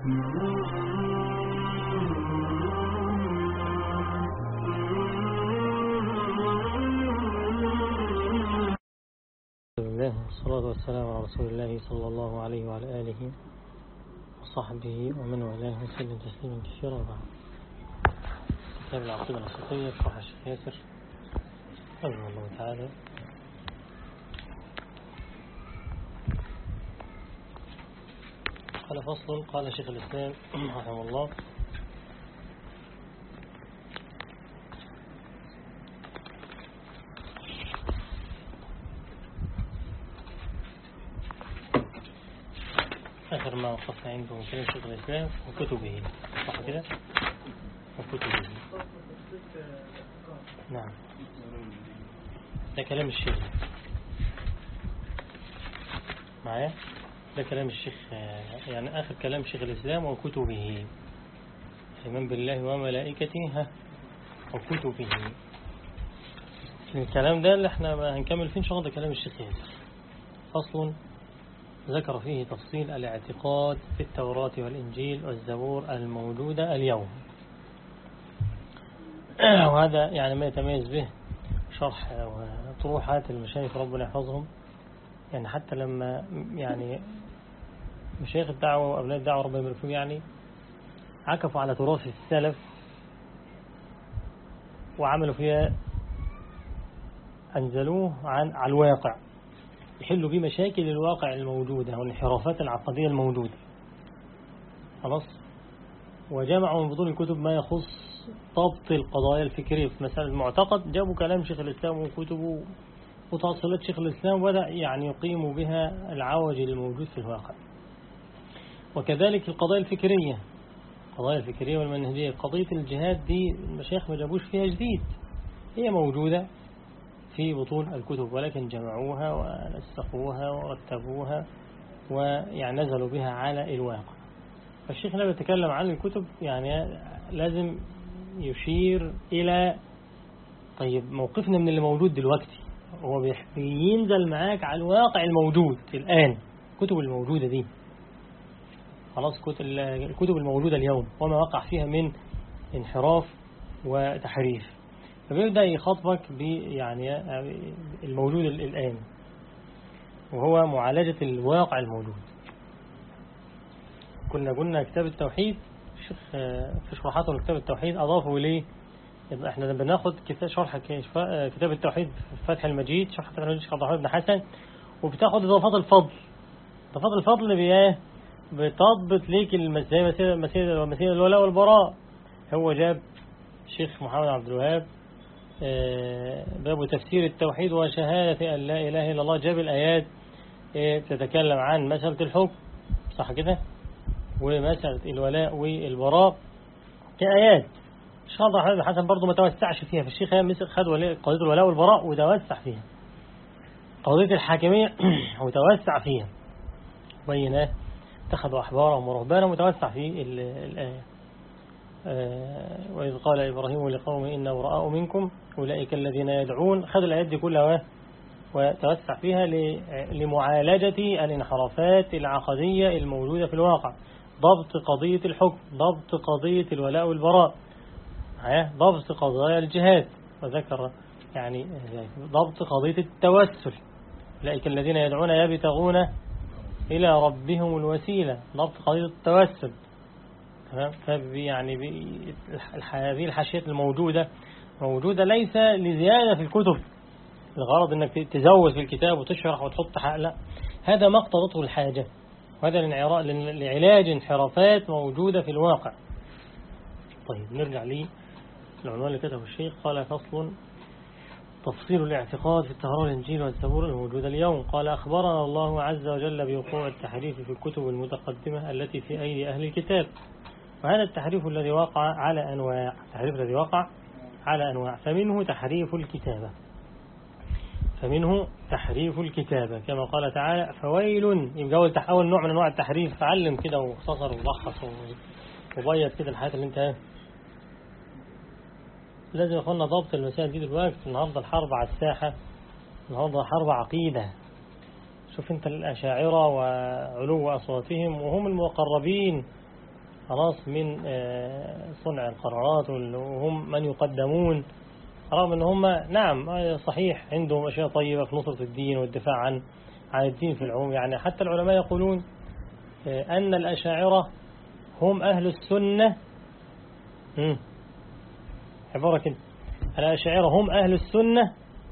الله والصلاة والسلام على رسول الله صلى الله عليه وعلى آله وصحبه ومن والاه وسلم تسليما كثيرا بعد كتاب العقيدة الوسطية شرح الشيخ ياسر رحمه الله تعالى قال فصل قال شيخ الإسلام رحمه الله آخر ما وقفنا عنده من كلام شيخ الإسلام وكتبه صح كده وكتبه نعم ده كلام الشيخ معايا ده كلام الشيخ يعني آخر كلام شيخ الإسلام وكتبه الإيمان بالله وملائكته ها وكتبه الكلام ده اللي احنا هنكمل فيه إن شاء الله ده كلام الشيخ ياسر فصل ذكر فيه تفصيل الاعتقاد في التوراة والإنجيل والزبور الموجودة اليوم وهذا يعني ما يتميز به شرح وطروحات المشايخ ربنا يحفظهم يعني حتى لما يعني مشايخ الدعوة وأبناء الدعوة ربنا يبارك فيهم يعني عكفوا على تراث السلف وعملوا فيها أنزلوه عن على الواقع يحلوا بيه مشاكل الواقع الموجودة والانحرافات العقدية الموجودة خلاص وجمعوا من بطون الكتب ما يخص ضبط القضايا الفكرية في مسألة المعتقد جابوا كلام شيخ الإسلام وكتبه وتوصيلات شيخ الإسلام وبدأ يعني يقيم بها العوج الموجود في الواقع وكذلك القضايا الفكرية القضايا الفكرية والمنهجية قضية الجهاد دي المشايخ ما جابوش فيها جديد هي موجودة في بطون الكتب ولكن جمعوها ونسقوها ورتبوها ويعني نزلوا بها على الواقع فالشيخ لما يتكلم عن الكتب يعني لازم يشير إلى طيب موقفنا من اللي موجود دلوقتي هو بينزل معاك على الواقع الموجود الآن الكتب الموجودة دي خلاص الكتب الموجودة اليوم وما وقع فيها من انحراف وتحريف فبيبدأ يخاطبك ب يعني الموجود الآن وهو معالجة الواقع الموجود كنا قلنا كتاب التوحيد الشيخ في شرحاته لكتاب التوحيد أضافوا إليه احنا بناخد كتاب شرح كتاب التوحيد في فتح المجيد شرح فتح المجيد شيخ عبد الرحمن بن حسن وبتاخد إضافات الفضل إضافات الفضل بإيه بتضبط ليك المسائل مسائل مسائل الولاء والبراء هو جاب الشيخ محمد عبد الوهاب باب تفسير التوحيد وشهادة أن لا إله إلا الله جاب الآيات تتكلم عن مسألة الحكم صح كده ومسألة الولاء والبراء كآيات الشيخ عبد الرحمن بن حسن برضه ما توسعش فيها فالشيخ مسك خد قضية الولاء والبراء وتوسع فيها قضية الحاكمية وتوسع فيها بيناه اتخذوا أحبارهم ورهبانهم وتوسع في الآية وإذ قال إبراهيم لقومه إن براء منكم أولئك الذين يدعون خذ الآيات دي كلها وتوسع فيها لمعالجة الانحرافات العقدية الموجودة في الواقع ضبط قضية الحكم ضبط قضية الولاء والبراء ضبط قضايا الجهاد وذكر يعني ضبط قضية التوسل أولئك الذين يدعون يبتغون إلى ربهم الوسيلة ضبط قضية التوسل يعني هذه الحاشيات الموجودة موجودة ليس لزيادة في الكتب الغرض انك تزود في الكتاب وتشرح وتحط حق لا هذا ما اقتضته الحاجة وهذا لعلاج انحرافات موجودة في الواقع طيب نرجع لي العنوان اللي كتبه الشيخ قال فصل تفصيل الاعتقاد في التوراة والإنجيل والزبور الموجودة اليوم قال أخبرنا الله عز وجل بوقوع التحريف في الكتب المتقدمة التي في أيدي أهل الكتاب وهذا التحريف الذي وقع على أنواع التحريف الذي وقع على أنواع فمنه تحريف الكتابة فمنه تحريف الكتابة كما قال تعالى فويل يبقى أول أول نوع من أنواع التحريف فعلم كده واختصر ولخص وبيض كده الحاجات اللي أنت لازم يكون ضبط المسائل دي دلوقتي النهارده الحرب على الساحة النهارده حرب عقيدة شوف انت الأشاعرة وعلو أصواتهم وهم المقربين خلاص من آه، صنع القرارات وهم من يقدمون رغم ان هم نعم صحيح عندهم اشياء طيبة في نصرة الدين والدفاع عن عن الدين في العموم يعني حتى العلماء يقولون آه، أن الأشاعرة هم أهل السنة عبارة كده الأشاعرة هم أهل السنة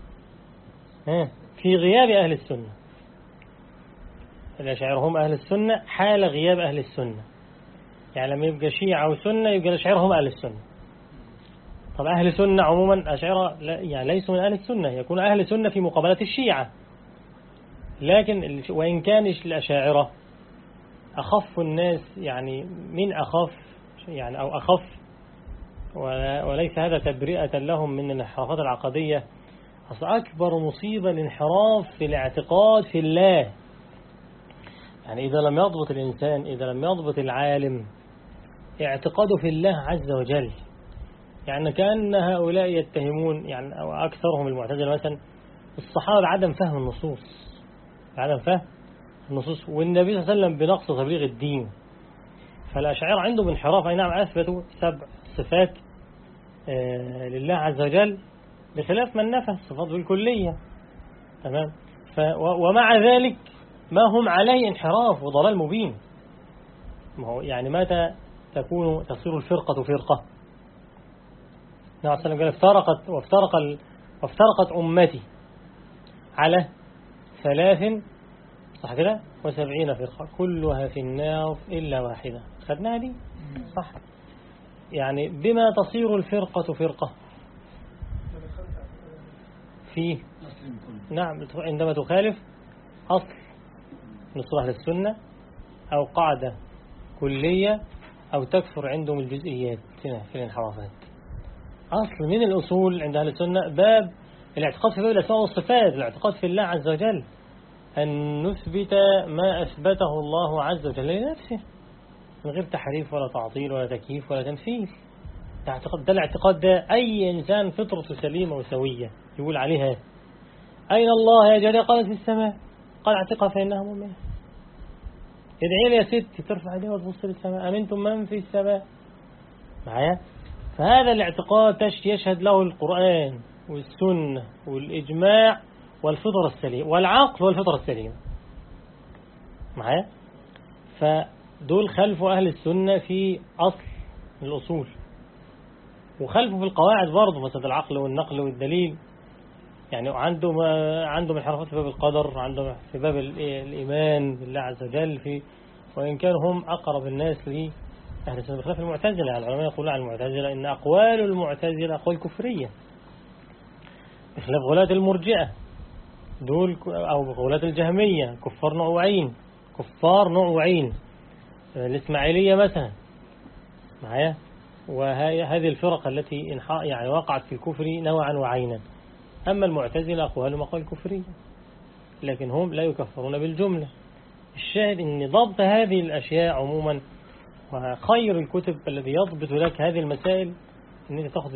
في غياب أهل السنة الأشاعرة هم أهل السنة حال غياب أهل السنة يعني لما يبقى شيعة وسنة يبقى الأشاعرة هم أهل السنة طب أهل سنة عموما أشاعرة يعني ليسوا من أهل السنة يكون أهل سنة في مقابلة الشيعة لكن وإن كان الأشاعرة أخف الناس يعني من أخف يعني أو أخف وليس هذا تبرئة لهم من الانحرافات العقدية أصل أكبر مصيبة الانحراف في الاعتقاد في الله يعني إذا لم يضبط الإنسان إذا لم يضبط العالم اعتقاده في الله عز وجل يعني كأن هؤلاء يتهمون يعني أو أكثرهم المعتزلة مثلا الصحابة بعدم فهم النصوص بعدم فهم النصوص والنبي صلى الله عليه وسلم بنقص تبليغ الدين فالأشعار عندهم انحراف أي نعم أثبتوا سبع صفات آه، لله عز وجل بخلاف من نفى الصفات بالكلية تمام ومع ذلك ما هم عليه انحراف وضلال مبين ما هو يعني متى تكون تصير الفرقة فرقة نعم صلى الله عليه وسلم قال افترقت وافترق وافترقت أمتي على ثلاث صح كده وسبعين فرقة كلها في النار إلا واحدة خدناها دي صح يعني بما تصير الفرقة فرقة في نعم عندما تخالف أصل نصرح للسنة أو قاعدة كلية أو تكثر عندهم الجزئيات في الانحرافات أصل من الأصول عند أهل السنة باب الاعتقاد في باب الأسماء والصفات الاعتقاد في الله عز وجل أن نثبت ما أثبته الله عز وجل لنفسه من غير تحريف ولا تعطيل ولا تكييف ولا تمثيل اعتقاد ده الاعتقاد ده أي إنسان فطرته سليمة وسوية يقول عليها أين الله يا جارية قالت في السماء قال اعتقها فإنها مؤمنة ادعي لي يا ست ترفع ايديها وتبص للسماء أمنتم من في السماء معايا فهذا الاعتقاد يشهد له القرآن والسنة والإجماع والفطر السليم والعقل والفطر السليم معايا فدول خلفوا أهل السنة في أصل الأصول وخلفوا في القواعد برضه مثلا العقل والنقل والدليل يعني عندهم عندهم انحرافات في باب القدر عندهم في باب الإيمان بالله عز وجل في وإن كانوا هم أقرب الناس لأهل السنة بخلاف المعتزلة يعني العلماء يقولون عن المعتزلة إن أقوال المعتزلة أقوال كفرية بخلاف غلاة المرجئة دول أو غلاة الجهمية كفار نوعين كفار نوعين الإسماعيلية مثلا معايا وهذه الفرق التي يعني وقعت في الكفر نوعا وعينا أما المعتزلة أقوالهم أقوال كفرية لكن هم لا يكفرون بالجملة الشاهد أن ضبط هذه الأشياء عموما وخير الكتب الذي يضبط لك هذه المسائل أن أنت تأخذ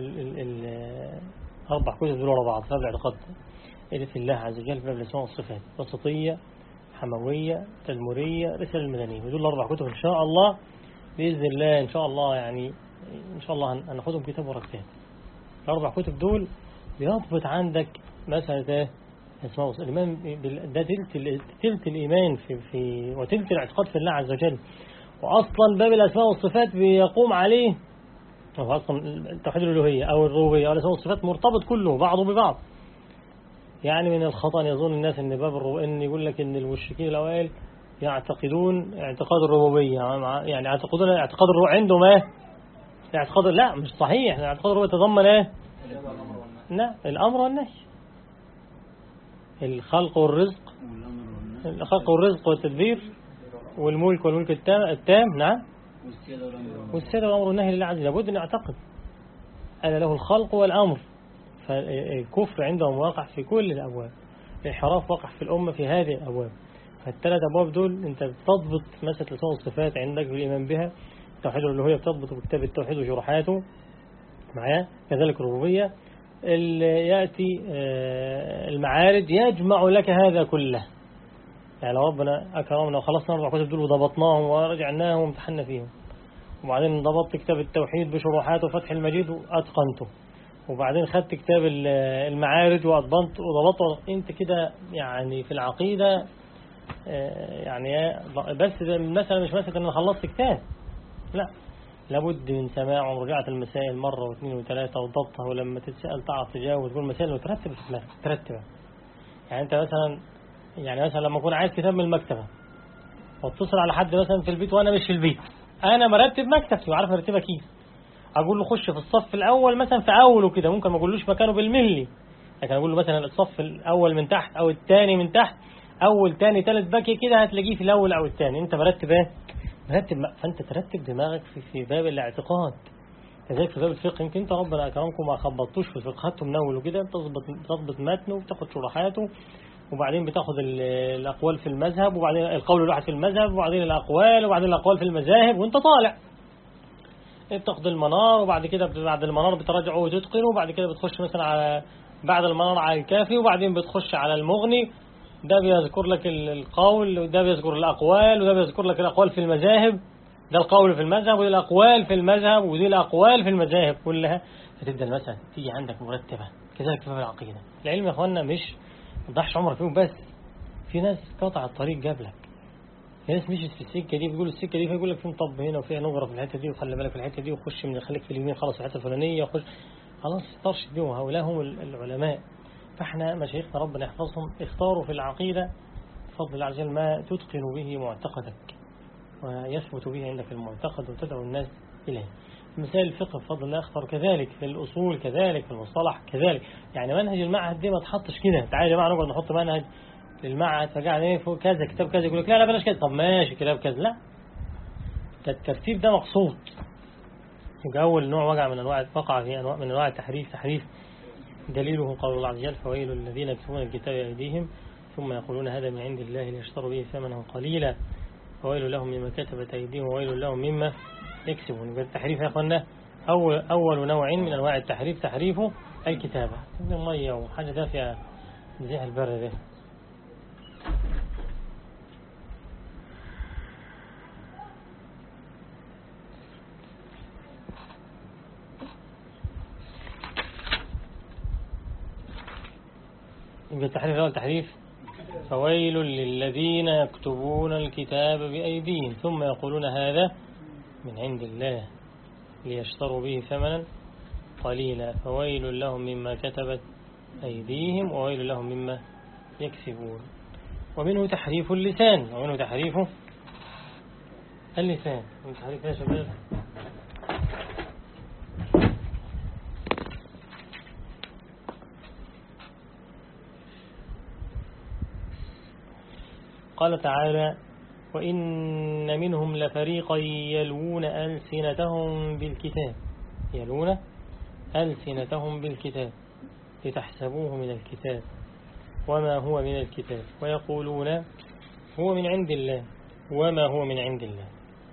الأربع كتب دول ورا بعض في الاعتقاد إلى الله عز وجل في الأسماء والصفات وسطية حموية تدمرية رسالة المدنية دول الأربع كتب إن شاء الله بإذن الله إن شاء الله يعني إن شاء الله هناخدهم كتاب ورا كتاب الأربع كتب دول بيضبط عندك مسألة اسمه الإيمان ده تلت تلت الإيمان في في وتلت الاعتقاد في الله عز وجل وأصلا باب الأسماء والصفات بيقوم عليه هو أصلا توحيد الألوهية أو الربوبية أو الأسماء والصفات مرتبط كله بعضه ببعض يعني من الخطأ أن يظن الناس أن باب الربوبية أن يقول لك أن المشركين الأوائل يعتقدون اعتقاد الربوبية يعني يعتقدون اعتقاد الربوبية عندهم ايه اعتقاد لا مش صحيح اعتقاد الربوبية يتضمن ايه لا الأمر والنهي الخلق والرزق الخلق والرزق والتدبير والملك والملك التام, التام نعم والسيادة والأمر والنهي لله عز وجل لابد أن نعتقد أن له الخلق والأمر فالكفر عندهم واقع في كل الأبواب الانحراف واقع في الأمة في هذه الأبواب فالثلاث أبواب دول أنت بتضبط مسألة لسان الصفات عندك بالإيمان بها التوحيد الألوهية بتضبط بكتاب التوحيد وشروحاته معايا كذلك الربوبية يأتي آه، المعارج يجمع لك هذا كله يعني لو ربنا أكرمنا وخلصنا أربع كتب دول وضبطناهم ورجعناهم وامتحنا فيهم وبعدين ضبطت كتاب التوحيد بشروحاته وفتح المجيد وأتقنته وبعدين خدت كتاب المعارج وأضبطت وضبطته أنت كده يعني في العقيدة يعني بس مثلا مش مثلا أنا خلصت كتاب لا لابد من سماع ومراجعة المسائل مرة واثنين وثلاثة وضبطها ولما تتسأل تعرف تجاوب وتقول المسائل وترتب في دماغك ترتبها يعني أنت مثلا يعني مثلا لما أكون عايز كتاب من المكتبة واتصل على حد مثلا في البيت وأنا مش في البيت أنا مرتب مكتبتي وعارف أرتبها كيف أقول له خش في الصف الأول مثلا في أوله كده ممكن ما أقولوش مكانه بالملي لكن أقول له مثلا الصف الأول من تحت أو الثاني من تحت أول ثاني ثالث باكي كده هتلاقيه في الأول أو الثاني أنت مرتب إيه مرتب فأنت ترتب دماغك في, في باب الاعتقاد كذلك في باب الفقه يمكن انت ربنا اكرمكم ما خبطتوش في الفقه خدته من اول وكده تظبط تضبط متنه وتاخد شروحاته وبعدين بتاخد الاقوال في المذهب وبعدين القول الواحد في المذهب وبعدين الاقوال وبعدين الاقوال في المذاهب وانت طالع بتاخد المنار وبعد كده بعد المنار بتراجعه وتتقنه وبعد كده بتخش مثلا على بعد المنار على الكافي وبعدين بتخش على المغني ده بيذكر لك القول وده بيذكر الأقوال وده بيذكر لك الأقوال في المذاهب ده القول في المذهب ودي الأقوال في المذهب ودي الأقوال في المذاهب كلها فتبدأ المسألة تيجي عندك مرتبة كذلك في العقيدة العلم يا أخوانا مش ما تضحش عمرك فيهم بس في ناس قطع الطريق قبلك في ناس مشيت في السكة دي بيقولوا السكة دي فيقول لك في مطب هنا وفيها نظرة في الحتة دي وخلي بالك في الحتة دي وخش من خليك في اليمين خلاص الحتة الفلانية وخش خلاص ترشد بيهم هؤلاء هم العلماء فاحنا مشايخنا ربنا يحفظهم اختاروا في العقيدة بفضل الله عز وجل ما تتقن به معتقدك ويثبت به عندك المعتقد وتدعو الناس إليه مسائل الفقه بفضل الله اختار كذلك في الأصول كذلك في المصطلح كذلك يعني منهج المعهد دي ما تحطش كده تعالى يا جماعة نقعد نحط منهج للمعهد فقاعد ايه فوق كذا كتاب كذا يقول لك لا لا بلاش كذا طب ماشي كتاب كذا لا الترتيب ده مقصود يبقى أول نوع وقع من أنواع وقع في أنواع من أنواع التحريف تحريف دليله قول الله عز وجل فويل الذين يكتبون الكتاب بأيديهم ثم يقولون هذا من عند الله ليشتروا به ثمنا قليلا وويل لهم مما كتبت أيديهم وويل لهم مما يكسبون يبقى التحريف يا أخوانا أول, أول نوع من أنواع التحريف تحريفه الكتابة المية وحاجة دافئة زي البر ده يبقى التحريف الأول تحريف فويل للذين يكتبون الكتاب بأيديهم ثم يقولون هذا من عند الله ليشتروا به ثمنا قليلا فويل لهم مما كتبت أيديهم وويل لهم مما يكسبون ومنه تحريف اللسان ومنه تحريف اللسان من تحريف يا شباب قال تعالى وإن منهم لفريقا يلوون ألسنتهم بالكتاب يلون ألسنتهم بالكتاب لتحسبوه من الكتاب وما هو من الكتاب ويقولون هو من عند الله وما هو من عند الله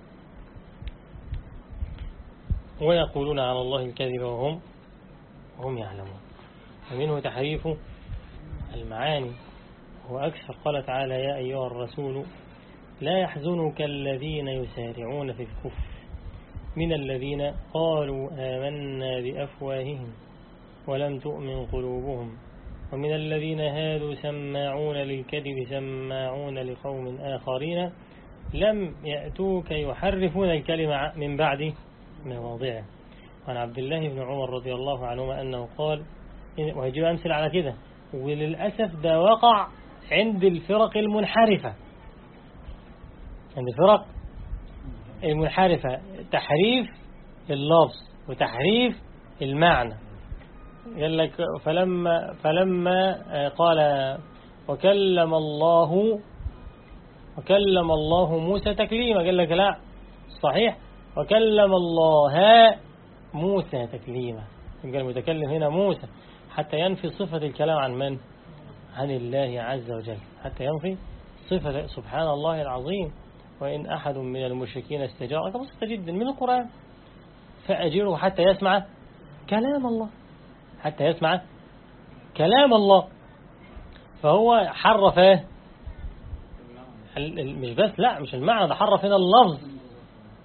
ويقولون على الله الكذب وهم وهم يعلمون ومنه تحريف المعاني وأكثر قال تعالى يا أيها الرسول لا يحزنك الذين يسارعون في الكفر من الذين قالوا آمنا بأفواههم ولم تؤمن قلوبهم ومن الذين هادوا سماعون للكذب سماعون لقوم آخرين لم يأتوك يحرفون الكلمة من بعد مواضعه وعن عبد الله بن عمر رضي الله عنهما أنه قال وهيجيب أمثل على كده وللأسف ده وقع عند الفرق المنحرفة عند الفرق المنحرفة تحريف اللفظ وتحريف المعنى قال لك فلما فلما قال وكلم الله وكلم الله موسى تكليما قال لك لا صحيح وكلم الله موسى تكليما يبقى المتكلم هنا موسى حتى ينفي صفة الكلام عن من عن الله عز وجل حتى ينفي صفة سبحان الله العظيم وإن أحد من المشركين استجارك بسيطة جدا من القرآن فأجره حتى يسمع كلام الله حتى يسمع كلام الله فهو حرف ايه مش بس لا مش المعنى ده حرف هنا اللفظ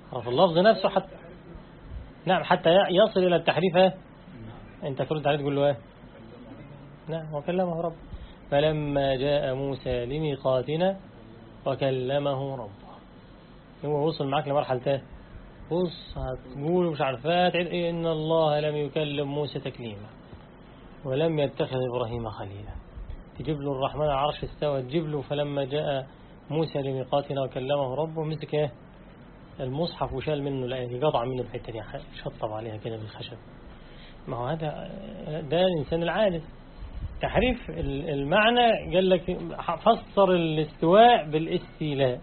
في اللفظ نفسه حتى نعم حتى يصل إلى التحريف إيه؟ أنت ترد عليه تقول له إيه نعم وكلمه رب فلما جاء موسى لميقاتنا وكلمه ربه هو وصل معك لمرحلة ايه بص هتقول مش عارفات إيه إن الله لم يكلم موسى تكليما ولم يتخذ إبراهيم خليلا تجيب له الرحمن العرش استوى تجيب له فلما جاء موسى لميقاتنا وكلمه ربه مسك ايه المصحف وشال منه الآية قطع منه الحتة دي شطب عليها كده بالخشب ما هو هذا ده الإنسان العادل تحريف المعنى قال لك فسر الاستواء بالاستيلاء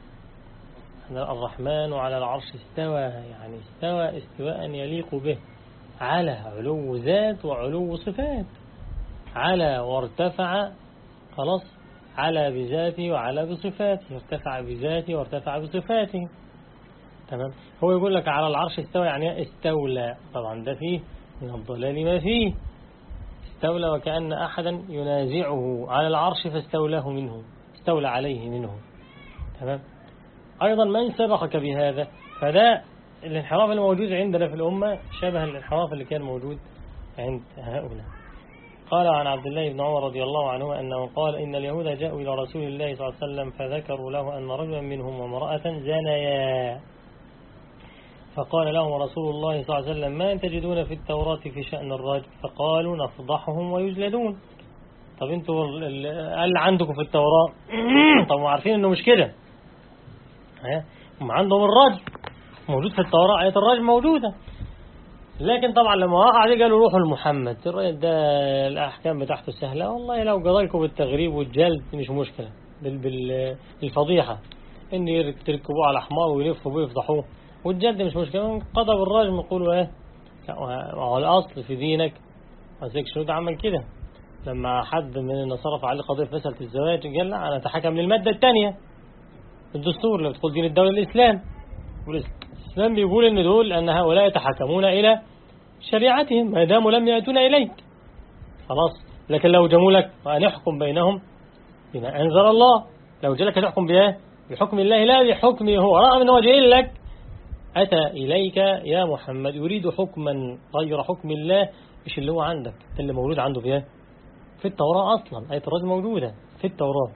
الرحمن على العرش استوى يعني استوى استواء يليق به على علو ذات وعلو صفات على وارتفع خلاص على بذاته وعلى بصفاته ارتفع بذاته وارتفع بصفاته تمام هو يقول لك على العرش استوى يعني استولى طبعا ده فيه من الضلال ما فيه استولى وكأن أحدا ينازعه على العرش فاستولاه منه استولى عليه منه تمام أيضا من سبقك بهذا فده الانحراف الموجود عندنا في الأمة شبه الانحراف اللي كان موجود عند هؤلاء قال عن عبد الله بن عمر رضي الله عنه أنه قال إن اليهود جاءوا إلى رسول الله صلى الله عليه وسلم فذكروا له أن رجلا منهم وامرأة زنيا فقال لهم رسول الله صلى الله عليه وسلم ما تجدون في التوراة في شأن الرجل فقالوا نفضحهم ويجلدون طب انتوا قال عندكم في التوراة طب عارفين انه مش كده هم عندهم الرجل موجود في التوراة آية الرجل موجودة لكن طبعا لما وقع عليه قالوا روحوا لمحمد الراجل ده الأحكام بتاعته سهلة والله لو قضيكم بالتغريب والجلد مش مشكلة بالفضيحة إن تركبوه على حمار ويلفوا بيه ويفضحوه والجلد مش مشكلة قضى بالرجم يقولوا ايه هو الأصل في دينك وزيك شنود عمل كده لما حد من النصارى فعل قضية في مسألة الزواج قال لا أنا أتحكم للمادة الثانية الدستور اللي بتقول دين الدولة الإسلام والإسلام بيقول إن دول أن هؤلاء يتحكمون إلى شريعتهم ما داموا لم يأتون إليك خلاص لكن لو جموا لك ونحكم بينهم بما أنزل الله لو جلك تحكم بإيه بحكم الله لا بحكمه هو رغم أنه جاي لك أتى إليك يا محمد يريد حكما غير حكم الله مش اللي هو عندك اللي موجود عنده في في التوراة أصلا آية الرجل موجودة في التوراة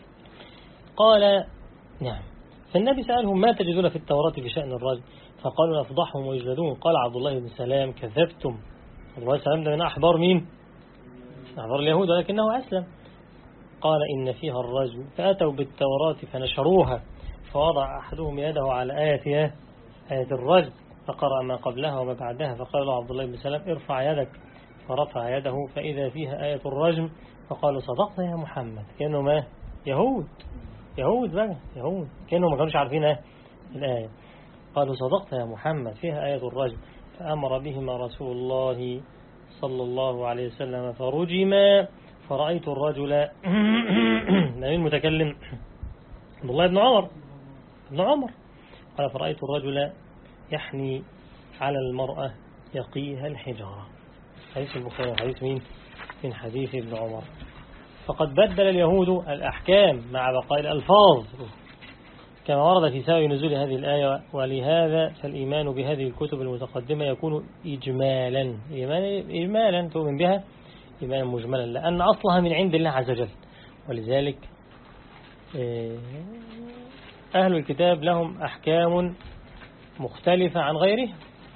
قال نعم فالنبي سألهم ما تجدون في التوراة في شأن الرجل فقالوا نفضحهم ويجلدون قال عبد الله بن سلام كذبتم عبد الله بن سلام ده من أحبار مين أحبار اليهود ولكنه أسلم قال إن فيها الرجل فأتوا بالتوراة فنشروها فوضع أحدهم يده على آية آية الرجل فقرأ ما قبلها وما بعدها فقال له عبد الله بن سلام ارفع يدك فرفع يده فإذا فيها آية الرجم فقالوا صدقت يا محمد كانوا ما يهود يهود بقى يهود كانوا ما كانوش عارفين ايه الآية قالوا صدقت يا محمد فيها آية الرجم فأمر بهما رسول الله صلى الله عليه وسلم فرجما فرأيت الرجل من المتكلم عبد الله بن عمر ابن عمر قال فرأيت الرجل يحني على المرأة يقيها الحجارة حديث البخاري حديث مين من حديث ابن عمر فقد بدل اليهود الأحكام مع بقاء الألفاظ كما ورد في سبب نزول هذه الآية ولهذا فالإيمان بهذه الكتب المتقدمة يكون إجمالا إجمالا تؤمن بها إيمانا مجملا لأن أصلها من عند الله عز وجل ولذلك آه، أهل الكتاب لهم أحكام مختلفة عن غيرهم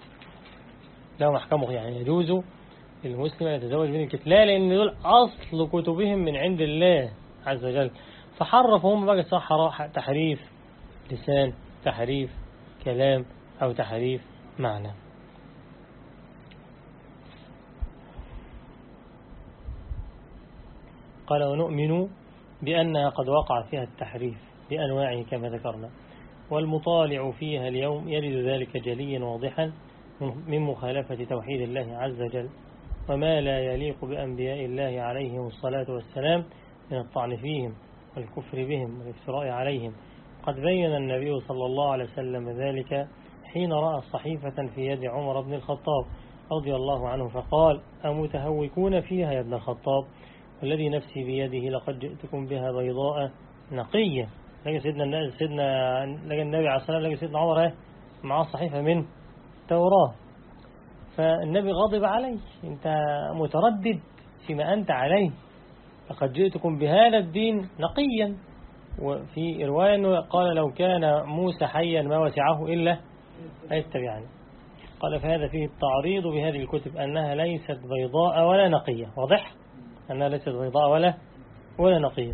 لهم أحكام يعني يجوز للمسلم أن يتزوج من الكتاب لا لأن دول أصل كتبهم من عند الله عز وجل فحرفوا هم بقى صح تحريف لسان تحريف كلام أو تحريف معنى قال ونؤمن بأنها قد وقع فيها التحريف بأنواعه كما ذكرنا والمطالع فيها اليوم يجد ذلك جليا واضحا من مخالفة توحيد الله عز وجل وما لا يليق بأنبياء الله عليهم الصلاة والسلام من الطعن فيهم والكفر بهم والافتراء عليهم قد بين النبي صلى الله عليه وسلم ذلك حين رأى صحيفة في يد عمر بن الخطاب رضي الله عنه فقال أمتهوكون فيها يا ابن الخطاب والذي نفسي بيده لقد جئتكم بها بيضاء نقية لقى سيدنا سيدنا لقى النبي عليه الصلاة والسلام لقى سيدنا عمر ايه معاه صحيفة من توراة فالنبي غضب عليه أنت متردد فيما أنت عليه لقد جئتكم بهذا الدين نقيا وفي رواية أنه قال لو كان موسى حيا ما وسعه إلا يتبعني قال فهذا فيه التعريض بهذه الكتب أنها ليست بيضاء ولا نقية واضح أنها ليست بيضاء ولا ولا نقية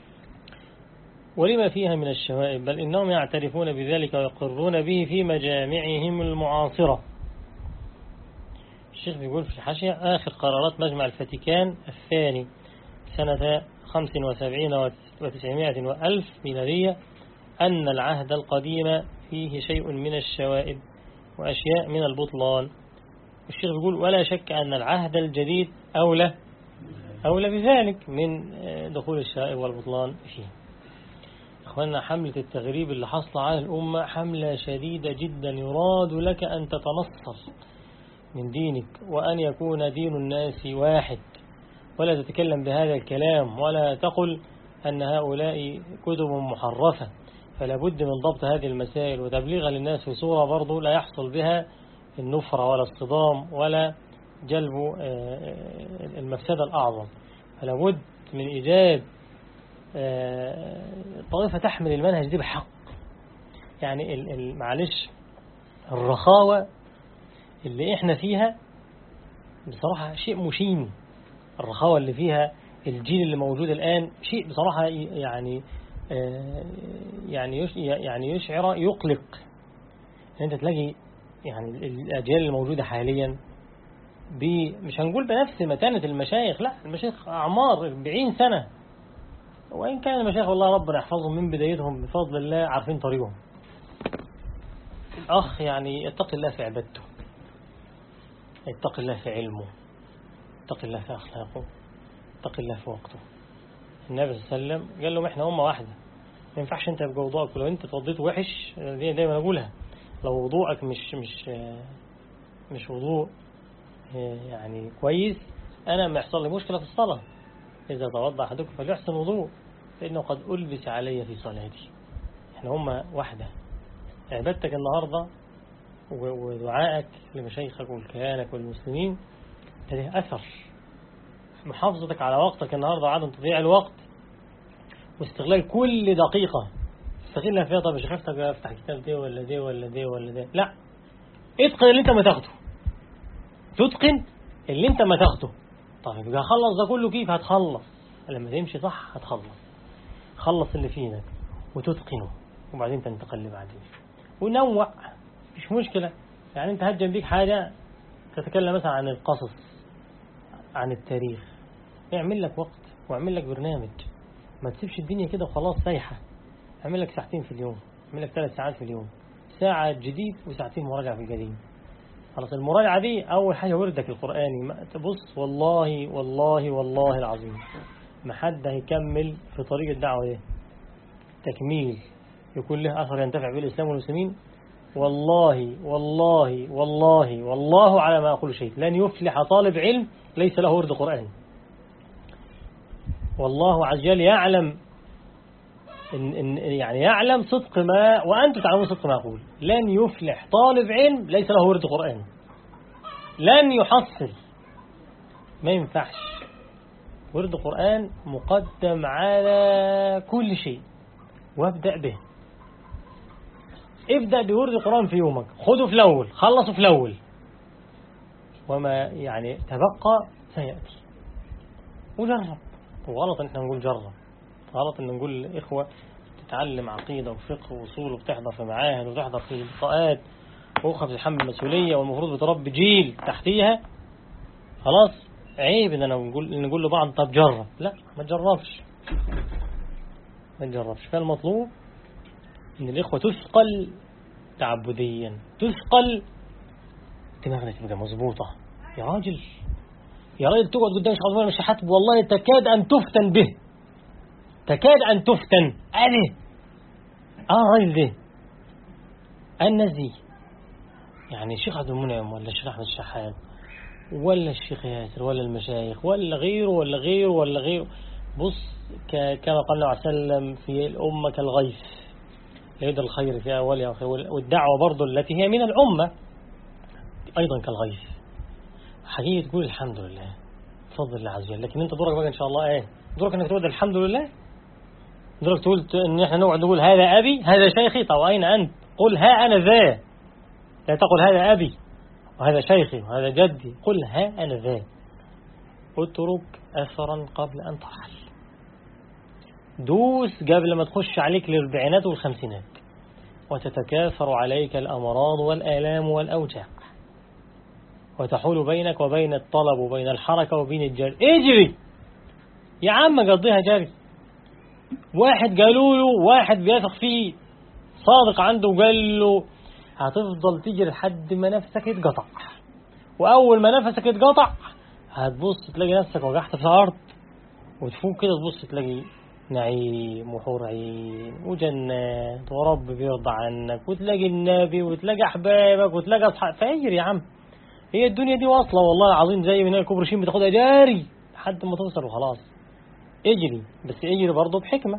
ولما فيها من الشوائب بل إنهم يعترفون بذلك ويقرون به في مجامعهم المعاصرة الشيخ بيقول في الحاشية آخر قرارات مجمع الفاتيكان الثاني سنة 75 وتسعمائة وألف ميلادية أن العهد القديم فيه شيء من الشوائب وأشياء من البطلان الشيخ بيقول ولا شك أن العهد الجديد أولى أولى بذلك من دخول الشوائب والبطلان فيه أخوانا حملة التغريب اللي حصل على الأمة حملة شديدة جدا يراد لك أن تتنصر من دينك وأن يكون دين الناس واحد ولا تتكلم بهذا الكلام ولا تقل أن هؤلاء كتب محرفة فلا بد من ضبط هذه المسائل وتبليغها للناس في صورة برضو لا يحصل بها النفرة ولا الصدام ولا جلب المفسدة الأعظم فلا بد من إيجاد طائفة تحمل المنهج دي بحق يعني معلش الرخاوة اللي احنا فيها بصراحة شيء مشين الرخاوة اللي فيها الجيل اللي موجود الآن شيء بصراحة يعني يعني يعني يشعر يقلق انت تلاقي يعني الأجيال الموجودة حاليا مش هنقول بنفس متانة المشايخ لا المشايخ أعمار 40 سنة وإن كان المشايخ والله ربنا يحفظهم من بدايتهم بفضل الله عارفين طريقهم الأخ يعني يتقي الله في عبادته يتقي الله في علمه يتقي الله في أخلاقه يتقي الله في وقته النبي صلى الله عليه وسلم قال لهم احنا أمة واحدة ما ينفعش انت يبقى وضوءك ولو انت توضيت وحش دي دايما اقولها لو وضوءك مش مش مش وضوء يعني كويس انا ما يحصل لي مشكلة في الصلاة إذا توضع أحدكم فليحسن وضوء فإنه قد ألبس علي في صلاتي احنا هم واحدة عبادتك النهاردة ودعائك لمشايخك والكيانك والمسلمين له أثر محافظتك على وقتك النهاردة وعدم تضييع الوقت واستغلال كل دقيقة استغلها فيها طب شيخ افتح كتاب دي ولا دي ولا دي ولا دي لا اتقن اللي انت ما تاخده تتقن اللي انت ما تاخده طيب يبقى خلص ده كله كيف هتخلص لما تمشي صح هتخلص خلص اللي في ايدك وتتقنه وبعدين تنتقل بعدين ونوع مش مشكلة يعني انت هجم بيك حاجة تتكلم مثلا عن القصص عن التاريخ اعمل لك وقت واعمل لك برنامج ما تسيبش الدنيا كده وخلاص سايحة اعمل لك ساعتين في اليوم اعمل لك ثلاث ساعات في اليوم ساعة جديد وساعتين مراجعة في القديم خلاص المراجعة دي أول حاجة وردك القرآني تبص والله والله والله العظيم ما حد هيكمل في طريق الدعوة دي تكميل يكون له أثر ينتفع به الإسلام والمسلمين والله والله والله والله على ما أقول شيء لن يفلح طالب علم ليس له ورد قرآن والله عز وجل يعلم إن إن يعني يعلم صدق ما وأنتم تعلمون صدق ما أقول لن يفلح طالب علم ليس له ورد قرآن لن يحصل ما ينفعش ورد قرآن مقدم على كل شيء وابدأ به ابدأ بورد القرآن في يومك خذه في الأول خلصه في الأول وما يعني تبقى سيأتي وجرب وغلط ان احنا نقول جرب غلط ان نقول للإخوة تتعلم عقيدة وفقه وصول وبتحضر في معاهد وتحضر في لقاءات وأخرى بتتحمل مسؤولية والمفروض بتربي جيل تحتيها خلاص عيب ان انا نقول نقول لبعض طب جرب لا ما تجربش ما تجربش فالمطلوب ان الإخوة تثقل تعبديا تثقل دماغنا تبقى مظبوطة يا راجل يا راجل تقعد قدام شيخ عثمان الشحات والله تكاد أن تفتن به تكاد أن تفتن أنا آه راجل ده الناس دي يعني الشيخ عبد المنعم ولا الشيخ أحمد الشحات ولا الشيخ ياسر ولا المشايخ ولا غيره ولا غيره ولا غيره بص كما قال الله عليه وسلم في الأمة كالغيث يد الخير في أولها وخير والدعوة برضو التي هي من الأمة أيضا كالغيث حقيقة تقول الحمد لله بفضل الله عز وجل لكن أنت دورك بقى إن شاء الله إيه دورك أنك تقول الحمد لله دورك تقول إن إحنا نقعد نقول هذا أبي هذا شيخي طب أين أنت قل ها أنا ذا لا تقل هذا أبي وهذا شيخي وهذا جدي قل ها أنا ذا اترك أثرا قبل أن ترحل دوس قبل ما تخش عليك للأربعينات والخمسينات وتتكاثر عليك الأمراض والآلام والأوجاع وتحول بينك وبين الطلب وبين الحركة وبين الجري اجري يا عم قضيها جري واحد قالوا له واحد بيثق فيه صادق عنده وقال له هتفضل تجري لحد ما نفسك يتقطع وأول ما نفسك يتقطع هتبص تلاقي نفسك وجعت في الأرض وتفوق كده تبص تلاقي نعيم وحور عين وجنات ورب بيرضى عنك وتلاقي النبي وتلاقي أحبابك وتلاقي أصحاب فاجر يا عم هي الدنيا دي واصلة والله العظيم زي من الكبر شين بتاخدها جاري لحد ما توصل وخلاص اجري بس اجري برضه بحكمة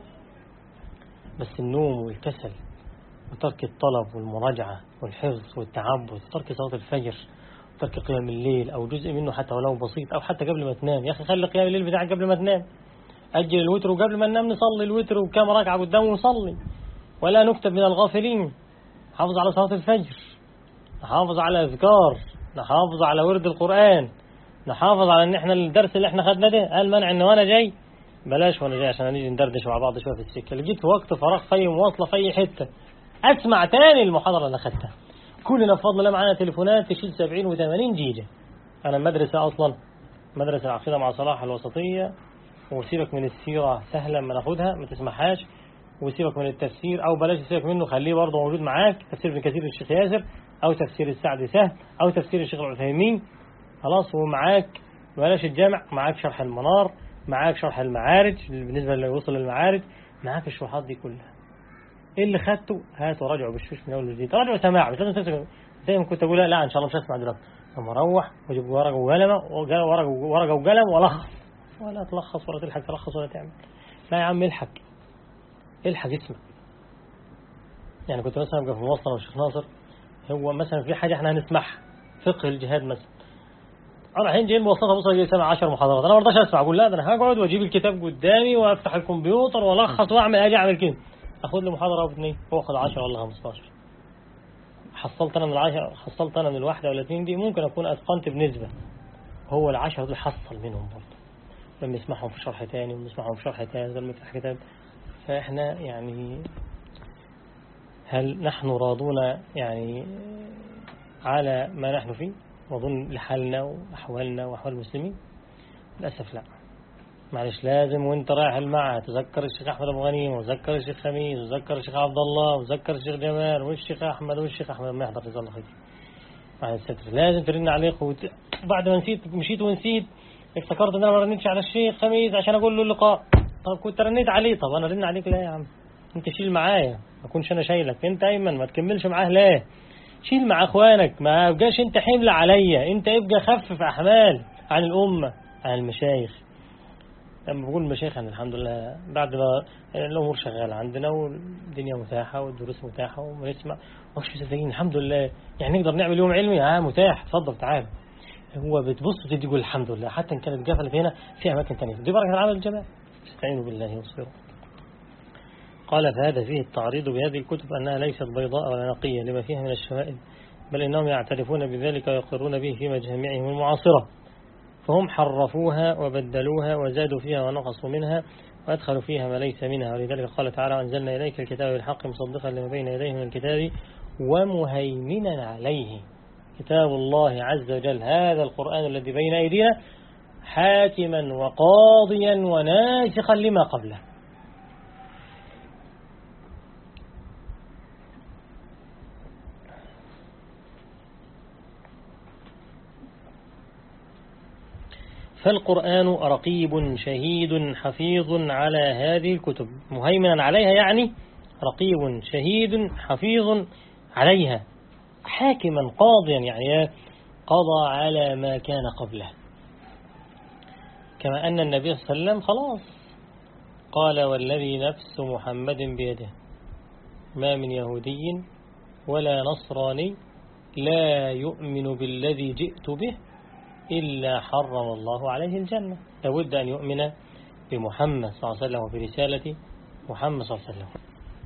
بس النوم والكسل وترك الطلب والمراجعة والحفظ والتعبد وترك صلاة الفجر وترك قيام الليل أو جزء منه حتى ولو بسيط أو حتى قبل ما تنام يا أخي خلي قيام الليل بتاعك قبل ما تنام أجل الوتر وقبل ما ننام نصلي الوتر وكم ركعة قدامه نصلي ولا نكتب من الغافلين حافظ على صلاة الفجر نحافظ على أذكار نحافظ على ورد القرآن نحافظ على ان احنا الدرس اللي احنا خدنا ده قال منع ان وانا جاي بلاش وانا جاي عشان نيجي ندردش مع بعض شويه في السكه لقيت في وقت فراغ في اي مواصله في اي حته اسمع تاني المحاضره اللي خدتها كلنا بفضل الله معانا تليفونات تشيل 70 و80 جيجا انا المدرسه اصلا مدرسه العقيده مع صلاح الوسطيه وسيبك من السيره سهلا ما ناخدها ما تسمعهاش وسيبك من التفسير او بلاش تسيبك منه خليه برضه موجود معاك تفسير ابن كثير الشيخ ياسر او تفسير السعدي سهل او تفسير الشيخ العثيمين خلاص ومعاك بلاش الجامع معاك شرح المنار معاك شرح المعارج بالنسبة اللي وصل للمعارج معاك الشروحات دي كلها ايه اللي خدته هات وراجعه بالشوش من اول وجديد راجعه سماع مش لازم تمسك زي ما كنت اقول لا ان شاء الله مش هسمع دلوقتي لما اروح واجيب ورقه وقلم ورقه ورقه وقلم والخص ولا تلخص ولا تلحق تلخص ولا تعمل لا يا عم الحق الحق اسمع يعني كنت مثلا ابقى في مواصله والشيخ ناصر هو مثلا في حاجه احنا هنسمعها فقه الجهاد مثلا انا الحين جاي المواصلات ابص اجي سامع 10 محاضرات انا ما رضاش اسمع اقول لا ده انا هقعد واجيب الكتاب قدامي وافتح الكمبيوتر والخص واعمل اجي اعمل كده اخد لي محاضره او اثنين واخد 10 ولا 15 حصلت انا من العشرة حصلت انا من الواحده ولا اثنين دي ممكن اكون اتقنت بنسبه هو العشرة دول حصل منهم برضه لما يسمعهم في شرح تاني ونسمعهم في شرح تاني لما يفتح كتاب فاحنا يعني هل نحن راضون يعني على ما نحن فيه وظن لحالنا وأحوالنا وأحوال المسلمين للأسف لا معلش لازم وانت رايح المعهد تذكر الشيخ أحمد أبو غنيم وتذكر الشيخ خميس وتذكر الشيخ عبد الله وتذكر الشيخ جمال والشيخ أحمد والشيخ أحمد ما يحضر جزاه الله خير مع الستر لازم ترن عليك وت... بعد ما نسيت مشيت ونسيت افتكرت ان انا ما رنيتش على الشيخ خميس عشان اقول له اللقاء طب كنت رنيت عليه طب انا رن عليك لا يا عم انت شيل معايا ما اكونش انا شايلك انت ايمن ما تكملش معاه لا شيل مع اخوانك ما يبقاش انت حمل عليا انت ابقى خفف احمال عن الامه عن المشايخ لما بقول المشايخ يعني الحمد لله بعد ما الامور شغاله عندنا والدنيا متاحه والدروس متاحه ونسمع ومش مصدقين الحمد لله يعني نقدر نعمل يوم علمي اه متاح اتفضل تعال هو بتبص تدي تقول الحمد لله حتى ان كانت قفلت هنا في اماكن ثانيه دي بركه العمل الجماعي استعينوا بالله واصبروا قال فهذا فيه التعريض بهذه الكتب أنها ليست بيضاء ولا نقية لما فيها من الشوائب بل إنهم يعترفون بذلك ويقرون به في مجامعهم المعاصرة فهم حرفوها وبدلوها وزادوا فيها ونقصوا منها وأدخلوا فيها ما ليس منها ولذلك قال تعالى أنزلنا إليك الكتاب بالحق مصدقا لما بين يديه من الكتاب ومهيمنا عليه كتاب الله عز وجل هذا القرآن الذي بين أيدينا حاكما وقاضيا وناسخا لما قبله فالقرآن رقيب شهيد حفيظ على هذه الكتب مهيمنا عليها يعني رقيب شهيد حفيظ عليها حاكما قاضيا يعني قضى على ما كان قبله كما أن النبي صلى الله عليه وسلم خلاص قال والذي نفس محمد بيده ما من يهودي ولا نصراني لا يؤمن بالذي جئت به إلا حرم الله عليه الجنة لابد أن يؤمن بمحمد صلى الله عليه وسلم وفي رسالة محمد صلى الله عليه وسلم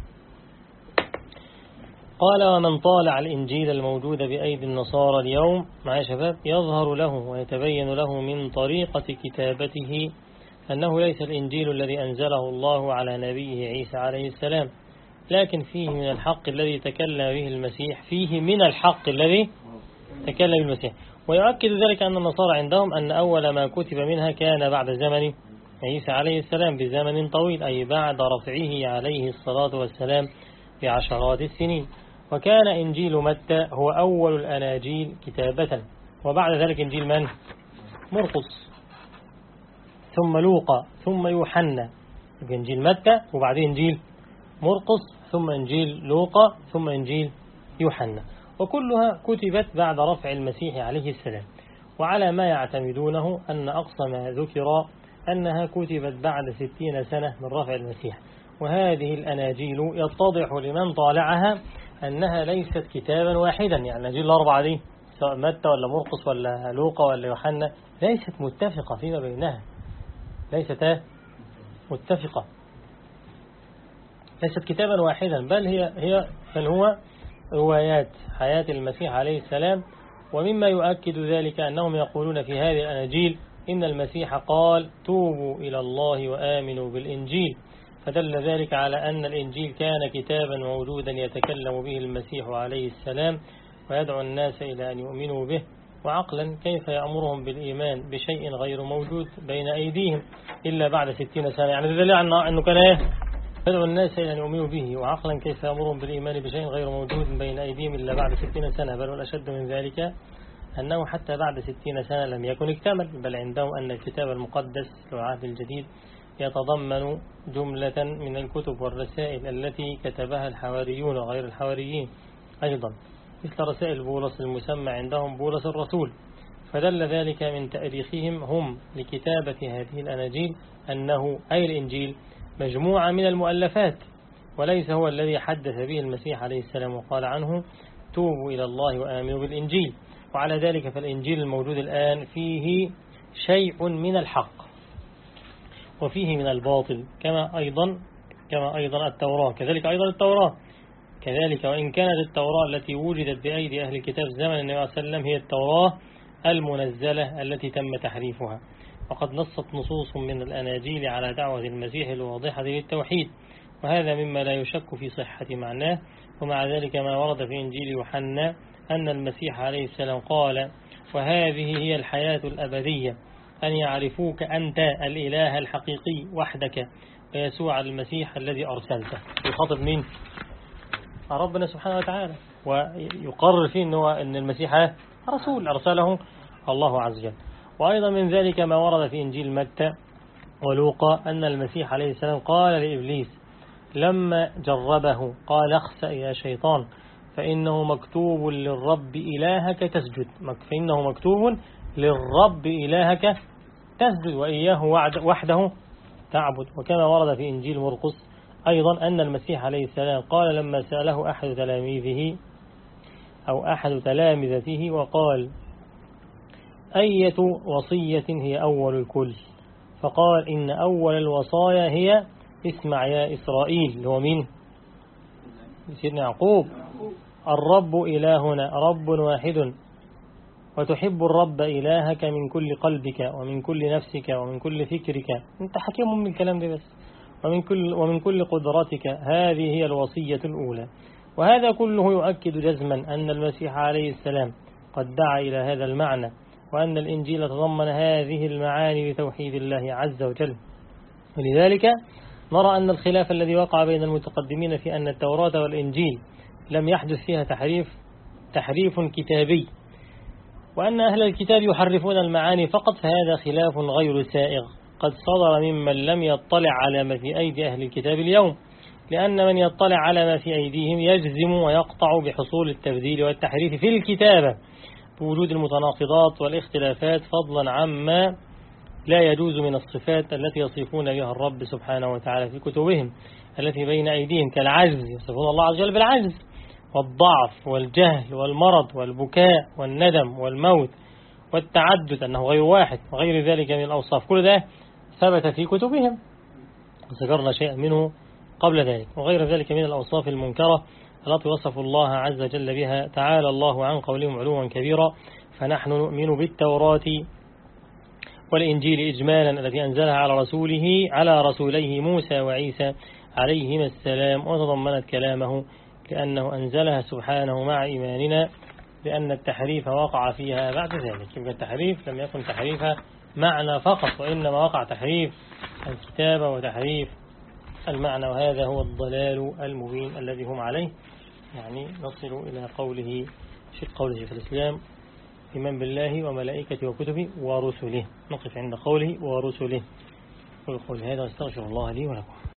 قال ومن طالع الإنجيل الموجود بأيدي النصارى اليوم مع شباب يظهر له ويتبين له من طريقة كتابته أنه ليس الإنجيل الذي أنزله الله على نبيه عيسى عليه السلام لكن فيه من الحق الذي تكلم به المسيح فيه من الحق الذي تكلم المسيح ويؤكد ذلك أن النصارى عندهم أن أول ما كتب منها كان بعد زمن عيسى عليه السلام بزمن طويل أي بعد رفعه عليه الصلاة والسلام بعشرات السنين وكان إنجيل متى هو أول الأناجيل كتابة وبعد ذلك إنجيل من؟ مرقس ثم لوقا ثم يوحنا إنجيل متى وبعدين إنجيل مرقس ثم إنجيل لوقا ثم إنجيل يوحنا وكلها كتبت بعد رفع المسيح عليه السلام وعلى ما يعتمدونه أن أقصى ما ذكر أنها كتبت بعد ستين سنة من رفع المسيح وهذه الأناجيل يتضح لمن طالعها أنها ليست كتابا واحدا يعني الأناجيل الأربعة دي سواء متى ولا مرقس ولا لوقا ولا يوحنا ليست متفقة فيما بينها ليست متفقة ليست كتابا واحدا بل هي هي بل هو روايات حياة المسيح عليه السلام ومما يؤكد ذلك أنهم يقولون في هذه الأناجيل إن المسيح قال توبوا إلى الله وآمنوا بالإنجيل فدل ذلك على أن الإنجيل كان كتابا موجودا يتكلم به المسيح عليه السلام ويدعو الناس إلى أن يؤمنوا به وعقلا كيف يأمرهم بالإيمان بشيء غير موجود بين أيديهم إلا بعد ستين سنة يعني دليل أنه كان إيه يدعو الناس إلى أن يؤمنوا به وعقلا كيف يأمرهم بالإيمان بشيء غير موجود بين أيديهم إلا بعد ستين سنة بل والأشد من ذلك أنه حتى بعد ستين سنة لم يكن اكتمل بل عندهم أن الكتاب المقدس العهد الجديد يتضمن جملة من الكتب والرسائل التي كتبها الحواريون وغير الحواريين أيضا مثل رسائل بولس المسمى عندهم بولس الرسول فدل ذلك من تأريخهم هم لكتابة هذه الأناجيل أنه أي الإنجيل مجموعة من المؤلفات وليس هو الذي حدث به المسيح عليه السلام وقال عنه توبوا إلى الله وآمنوا بالإنجيل وعلى ذلك فالإنجيل الموجود الآن فيه شيء من الحق وفيه من الباطل كما أيضا كما أيضا التوراة كذلك أيضا التوراة كذلك وإن كانت التوراة التي وجدت بأيدي أهل الكتاب زمن النبي صلى الله عليه وسلم هي التوراة المنزلة التي تم تحريفها وقد نصت نصوص من الأناجيل على دعوة المسيح الواضحة للتوحيد وهذا مما لا يشك في صحة معناه ومع ذلك ما ورد في إنجيل يوحنا أن المسيح عليه السلام قال وهذه هي الحياة الأبدية أن يعرفوك أنت الإله الحقيقي وحدك ويسوع المسيح الذي أرسلته يخاطب مين ربنا سبحانه وتعالى ويقرر فيه أنه أن المسيح رسول أرسله الله عز وجل وأيضا من ذلك ما ورد في إنجيل متى ولوقا أن المسيح عليه السلام قال لإبليس لما جربه قال اخسأ يا شيطان فإنه مكتوب للرب إلهك تسجد فإنه مكتوب للرب إلهك تسجد وإياه وحده تعبد وكما ورد في إنجيل مرقس أيضا أن المسيح عليه السلام قال لما سأله أحد تلاميذه أو أحد تلامذته وقال أية وصية هي أول الكل فقال إن أول الوصايا هي اسمع يا إسرائيل هو مين سيدنا يعقوب الرب إلهنا رب واحد وتحب الرب إلهك من كل قلبك ومن كل نفسك ومن كل فكرك انت حكيم من الكلام ده بس ومن كل, ومن كل قدرتك هذه هي الوصية الأولى وهذا كله يؤكد جزما أن المسيح عليه السلام قد دعا إلى هذا المعنى وأن الإنجيل تضمن هذه المعاني لتوحيد الله عز وجل ولذلك نرى أن الخلاف الذي وقع بين المتقدمين في أن التوراة والإنجيل لم يحدث فيها تحريف تحريف كتابي وأن أهل الكتاب يحرفون المعاني فقط فهذا خلاف غير سائغ قد صدر ممن لم يطلع على ما في أيدي أهل الكتاب اليوم لأن من يطلع على ما في أيديهم يجزم ويقطع بحصول التبديل والتحريف في الكتابة بوجود المتناقضات والاختلافات فضلا عما لا يجوز من الصفات التي يصفون بها الرب سبحانه وتعالى في كتبهم التي بين أيديهم كالعجز يصفون الله عز وجل بالعجز والضعف والجهل والمرض والبكاء والندم والموت والتعدد أنه غير واحد وغير ذلك من الأوصاف كل ده ثبت في كتبهم ذكرنا شيئا منه قبل ذلك وغير ذلك من الأوصاف المنكرة التي وصف الله عز وجل بها تعالى الله عن قولهم علوا كبيرا فنحن نؤمن بالتوراة والإنجيل إجمالا الذي أنزلها على رسوله على رسوليه موسى وعيسى عليهما السلام وتضمنت كلامه لأنه أنزلها سبحانه مع إيماننا لأن التحريف وقع فيها بعد ذلك يبقى التحريف لم يكن تحريف معنى فقط وإنما وقع تحريف الكتابة وتحريف المعنى وهذا هو الضلال المبين الذي هم عليه يعني نصل إلى قوله شيء قوله في الإسلام إيمان بالله وملائكته وكتبه ورسله نقف عند قوله ورسله قل قول هذا واستغفر الله لي ولكم